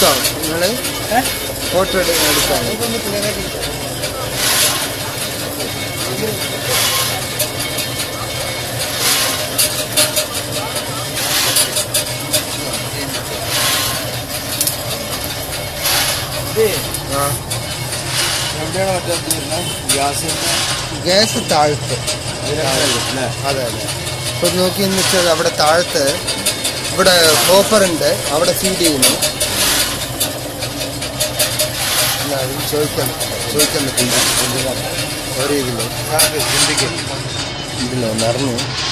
എടുത്തോ നിങ്ങൾ ഫോട്ടോ എടുത്തോ ആ എവിടെയാണ് മറ്റേ ഗ്യാസ് ഗ്യാസ് താഴത്ത് അല്ലേ അതെ അതെ ഇപ്പൊ നോക്കിയെന്ന് വെച്ചാൽ അവിടെ താഴത്ത് ഇവിടെ ഓഫർ ഉണ്ട് അവിടെ ഫീഡ് ചെയ്യുന്നു ഇല്ല, അത് ചോദിക്കാൻ ചോദിക്കാൻ പറ്റില്ല ഒരു ഇതില് ചിന്തിക്കും ഇതില്ല നിറഞ്ഞു